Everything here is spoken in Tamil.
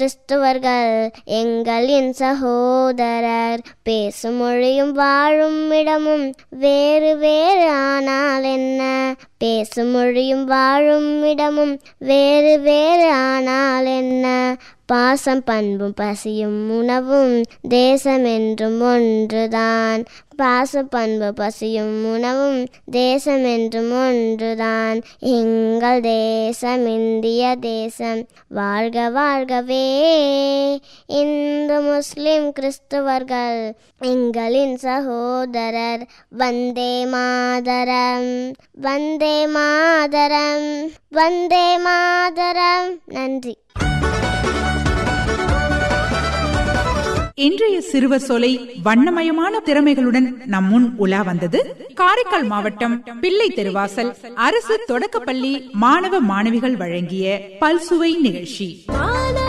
கிறிஸ்துவர்கள் எங்களின் சகோதரர் பேசும் மொழியும் வாழும் இடமும் வேறு வேறு ஆனால் என்ன பேசும் மொழியும் வாழும் இடமும் வேறு வேறு ஆனால் என்ன பாசம் பண்பும் பசியும் உணவும் தேசம் என்றும் ஒன்றுதான் பாச பண்பு பசியும் உணவும் தேசம் என்றும் ஒன்றுதான் எங்கள் தேசம் இந்திய தேசம் வாழ்க வாழ்கவே இந்து முஸ்லிம் கிறிஸ்துவர்கள் எங்களின் சகோதரர் வந்தே மாதரம் வந்தே மாதரம் வந்தே மாதரம் நன்றி இன்றைய சிறுவர் சோலை வண்ணமயமான திறமைகளுடன் நம் முன் உலா வந்தது காரைக்கால் மாவட்டம் பிள்ளை தெருவாசல் அரசு தொடக்கப்பள்ளி மாணவ மாணவிகள் வழங்கிய பல்சுவை நிகழ்ச்சி